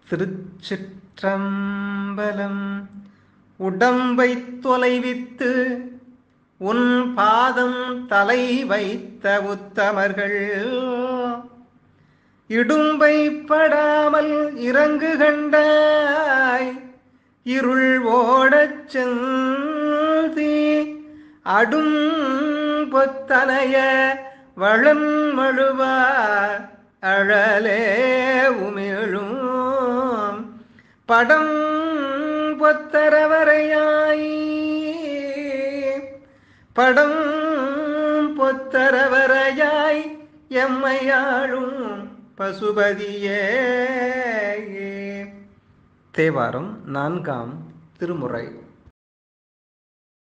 திருச்சிற்றம்பலம் உடம்பை தொலைவித்து உன் பாதம் தலை வைத்த உத்தமர்கள் இடும்பை படாமல் இறங்கு கண்டாய் இருள் ஓடச் செந்தி அடும் பொத்தனைய வளன்மழுவா அழலே உமிழும் படம் பொத்தரவரையாய் படம் பொத்தரவரையாய் எம்மையாளும் பசுபதியே தேவாரம் நான்காம் திருமுறை